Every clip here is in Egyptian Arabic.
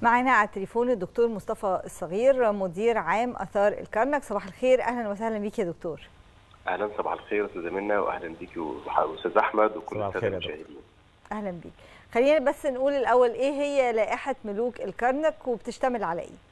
معنا على التليفون الدكتور مصطفى الصغير مدير عام اثار الكرنك صباح الخير اهلا وسهلا بيك يا دكتور اهلا صباح الخير استاذه منى واهلا بيكي واستاذ احمد وكل صباح الساده الخير يا المشاهدين اهلا بيك خلينا بس نقول الاول ايه هي لائحه ملوك الكرنك وبتشتمل على ايه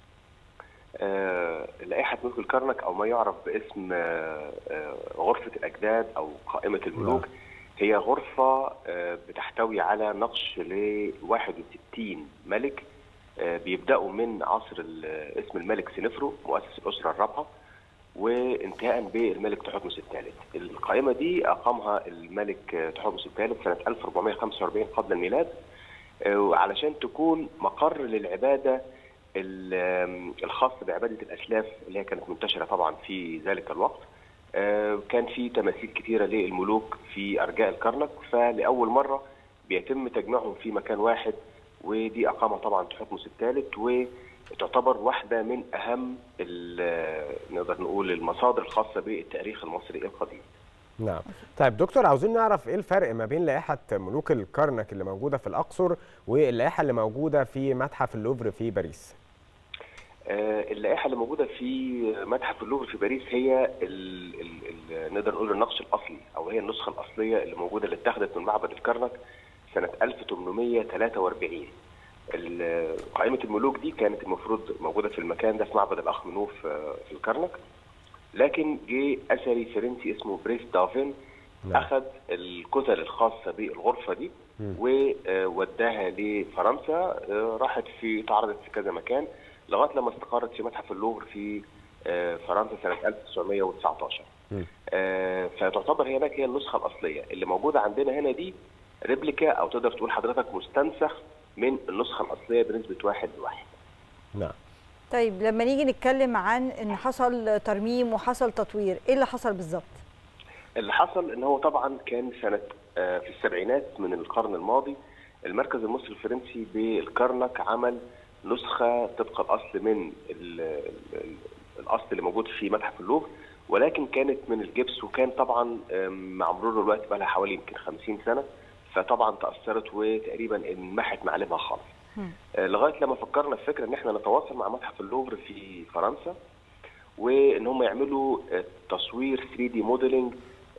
آه لائحه ملك الكرنك او ما يعرف باسم آه آه غرفه الاجداد او قائمه الملوك هي غرفه آه بتحتوي على نقش ل 61 ملك آه بيبداوا من عصر ال- اسم الملك سنفرو مؤسس الاسره الرابعه وانتهاء بالملك تحتمس الثالث. القائمه دي اقامها الملك آه، تحتمس الثالث سنه 1445 قبل الميلاد آه، علشان تكون مقر للعباده ال- آم، الخاص بعباده الاسلاف اللي هي كانت منتشره طبعا في ذلك الوقت. آه، كان في تماثيل كثيره للملوك في ارجاء الكرنك فلاول مره بيتم تجميعهم في مكان واحد ودي اقامها طبعا تحتمس الثالث وتعتبر واحده من اهم ال- نقدر نقول المصادر الخاصه بالتاريخ المصري القديم. نعم طيب دكتور عاوزين نعرف ايه الفرق ما بين لائحه ملوك الكرنك اللي موجوده في الاقصر واللائحه اللي موجوده في متحف اللوفر في باريس آه، اللائحه اللي موجوده في متحف اللوفر في باريس هي ال ال ال نقدر نقول النقش الاصلي او هي النسخه الاصليه اللي موجوده اللي اتخذت من معبد الكرنك سنه 1843 ال- قائمه الملوك دي كانت المفروض موجوده في المكان ده في معبد الاخ منوف آه، في الكرنك لكن جه اثري فرنسي اسمه بريس دافين نعم. اخذ الكتل الخاصه بالغرفه دي مم. ووداها لفرنسا آه، راحت في تعرضت في كذا مكان لغايه لما استقرت في متحف اللوفر في آه، فرنسا سنه 1919 مم. آه، فتعتبر هي هناك هي النسخه الاصليه اللي موجوده عندنا هنا دي ريبليكا او تقدر تقول حضرتك مستنسخ من النسخه الاصليه بنسبه واحد لواحد نعم طيب لما نيجي نتكلم عن ان حصل ترميم وحصل تطوير ايه اللي حصل بالظبط اللي حصل ان هو طبعا كان سنه آه، في السبعينات من القرن الماضي المركز المصري الفرنسي بالكرنك عمل نسخه طبق الاصل من ال- ال- الاصل اللي موجود في متحف اللوفر ولكن كانت من الجبس وكان طبعا آم، مع مرور الوقت بقى لها حوالي يمكن 50 سنه فطبعا تاثرت وتقريبا انمحت معالمها خالص. مم. آه، لغايه لما فكرنا في فكره ان احنا نتواصل مع متحف اللوفر في فرنسا وان هم يعملوا آه، تصوير 3 دي موديلنج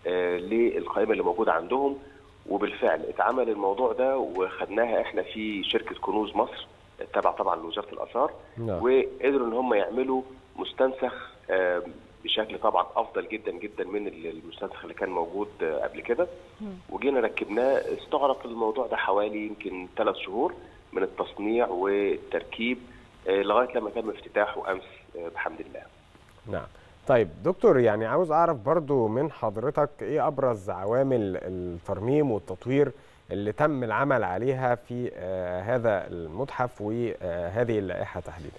للقائمه اللي موجوده عندهم وبالفعل اتعمل الموضوع ده وخدناها احنا في شركه كنوز مصر تبع طبعا لوزاره الاثار نعم وقدروا ان هم يعملوا مستنسخ آه، بشكل طبعا افضل جدا جدا من المستنسخ اللي كان موجود آه، قبل كده مم. وجينا ركبناه استغرق الموضوع ده حوالي يمكن ثلاث شهور من التصنيع والتركيب آه، لغايه لما تم افتتاحه امس آه، بحمد الله. نعم طيب دكتور يعني عاوز اعرف برضو من حضرتك ايه ابرز عوامل الترميم والتطوير اللي تم العمل عليها في آه، هذا المتحف وهذه اللائحه تحديدا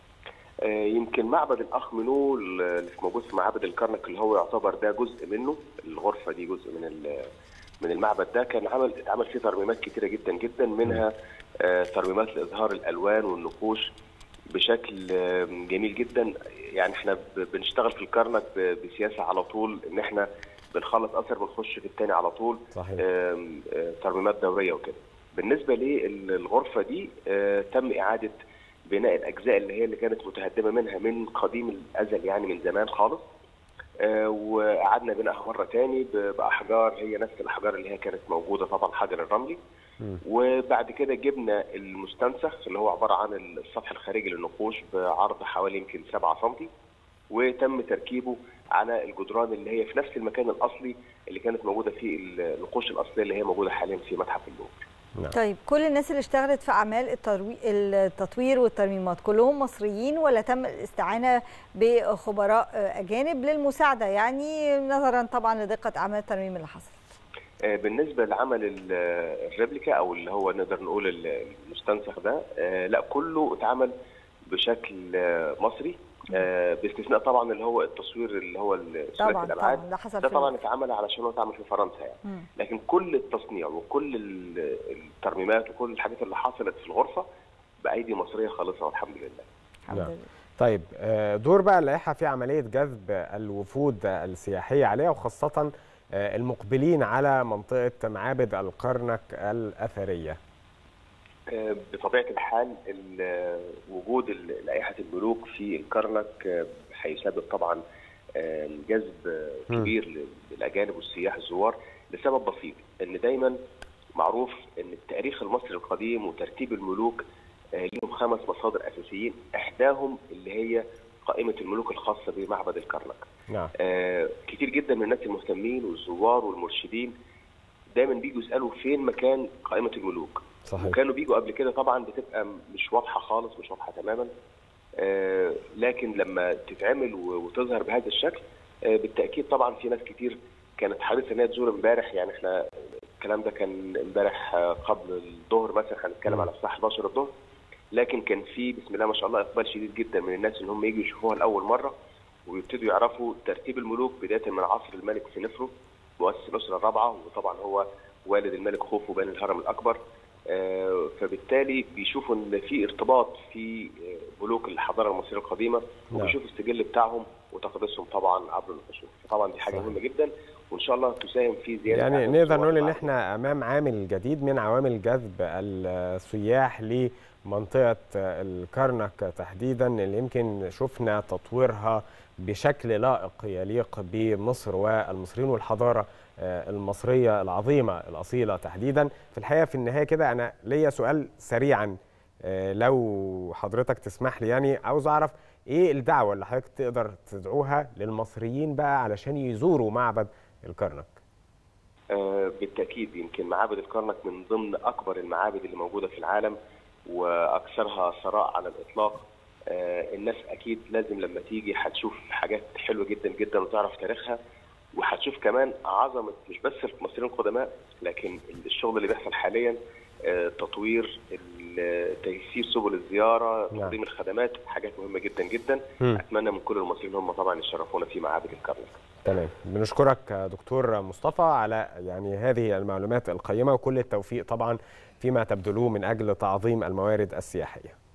آه، يمكن معبد الاخ منو اللي موجود في معابد الكرنك اللي هو يعتبر ده جزء منه الغرفه دي جزء من ال- من المعبد ده كان عمل اتعمل فيه ترميمات كتيره جدا جدا منها آه، ترميمات لاظهار الالوان والنقوش بشكل آه، جميل جدا يعني احنا ب- بنشتغل في الكرنك ب- بسياسه على طول ان احنا بنخلص اثر بنخش في الثاني على طول صحيح آم، آه، ترميمات دوريه وكده. بالنسبه للغرفه دي آه، تم اعاده بناء الاجزاء اللي هي اللي كانت متهدمه منها من قديم الازل يعني من زمان خالص. آه، وقعدنا بنائها مره تاني ب- باحجار هي نفس الاحجار اللي هي كانت موجوده طبعا حجر الرملي. مم. وبعد كده جبنا المستنسخ اللي هو عباره عن السطح الخارجي للنقوش بعرض حوالي يمكن 7 سم وتم تركيبه على الجدران اللي هي في نفس المكان الاصلي اللي كانت موجوده فيه النقوش الاصليه اللي هي موجوده حاليا في متحف اللوفر. نعم طيب كل الناس اللي اشتغلت في اعمال التروي... التطوير والترميمات كلهم مصريين ولا تم الاستعانه بخبراء اجانب للمساعده يعني نظرا طبعا لدقه اعمال الترميم اللي حصلت آه، بالنسبه لعمل ال- الريبليكا او اللي هو نقدر نقول ال- المستنسخ ده آه، لا كله اتعمل بشكل آه، مصري آه، باستثناء طبعا اللي هو التصوير اللي هو ثلاثي طبعا الابعاد طبعا ده حصل ده في طبعا اتعمل علشان هو اتعمل في فرنسا يعني مم. لكن كل التصنيع وكل ال- الترميمات وكل الحاجات اللي حصلت في الغرفه بايدي مصريه خالصه والحمد لله الحمد نعم. لله طيب آه، دور بقى اللائحه في عمليه جذب الوفود السياحيه عليها وخاصه آه، المقبلين على منطقه معابد الكرنك الاثريه آه، بطبيعه الحال ال- وجود ال- لائحه الملوك في الكرنك آه، هيسبب طبعا آه، جذب آه، مم. كبير للاجانب والسياح الزوار لسبب بسيط ان دايما معروف ان التاريخ المصري القديم وترتيب الملوك آه، ليهم خمس مصادر اساسيين احداهم اللي هي قائمه الملوك الخاصه بمعبد الكرنك. نعم آه، كتير جدا من الناس المهتمين والزوار والمرشدين دايما بيجوا يسالوا فين مكان قائمه الملوك صحيح وكانوا بيجوا قبل كده طبعا بتبقى مش واضحه خالص مش واضحه تماما آه، لكن لما تتعمل و- وتظهر بهذا الشكل آه، بالتاكيد طبعا في ناس كتير كانت حريصه ان هي تزور امبارح يعني احنا الكلام ده كان امبارح آه، قبل الظهر مثلا هنتكلم مم. على الساعه 11 الظهر لكن كان في بسم الله ما شاء الله اقبال شديد جدا من الناس ان هم يجوا يشوفوها لاول مره ويبتدوا يعرفوا ترتيب الملوك بدايه من عصر الملك سنفرو مؤسس الاسره الرابعه وطبعا هو والد الملك خوفو بين الهرم الاكبر آه، فبالتالي بيشوفوا ان في ارتباط في آه، ملوك الحضاره المصريه القديمه نعم. وبيشوفوا السجل بتاعهم وتقديسهم طبعا عبر العصور فطبعا دي حاجه صحيح. مهمه جدا وان شاء الله تساهم في زياده يعني عدد نقدر الزوار نقول ان بعد احنا امام عامل جديد من عوامل جذب السياح لمنطقه الكرنك تحديدا اللي يمكن شفنا تطويرها بشكل لائق يليق بمصر والمصريين والحضاره آه، المصريه العظيمه الاصيله تحديدا في الحقيقه في النهايه كده انا ليا سؤال سريعا آه، لو حضرتك تسمح لي يعني عاوز اعرف ايه الدعوه اللي حضرتك تقدر تدعوها للمصريين بقى علشان يزوروا معبد الكرنك آه، بالتاكيد يمكن معابد الكرنك من ضمن اكبر المعابد اللي موجوده في العالم واكثرها ثراء على الاطلاق آه، الناس اكيد لازم لما تيجي هتشوف حاجات حلوه جدا جدا وتعرف تاريخها وهتشوف كمان عظمه مش بس المصريين القدماء لكن الشغل اللي بيحصل حاليا آه، تطوير ال- تيسير سبل الزياره نعم. تقديم الخدمات حاجات مهمه جدا جدا مم. اتمنى من كل المصريين هم طبعا يشرفونا في معابد الكرنك تمام بنشكرك دكتور مصطفى على يعني هذه المعلومات القيمة وكل التوفيق طبعا فيما تبذلوه من أجل تعظيم الموارد السياحية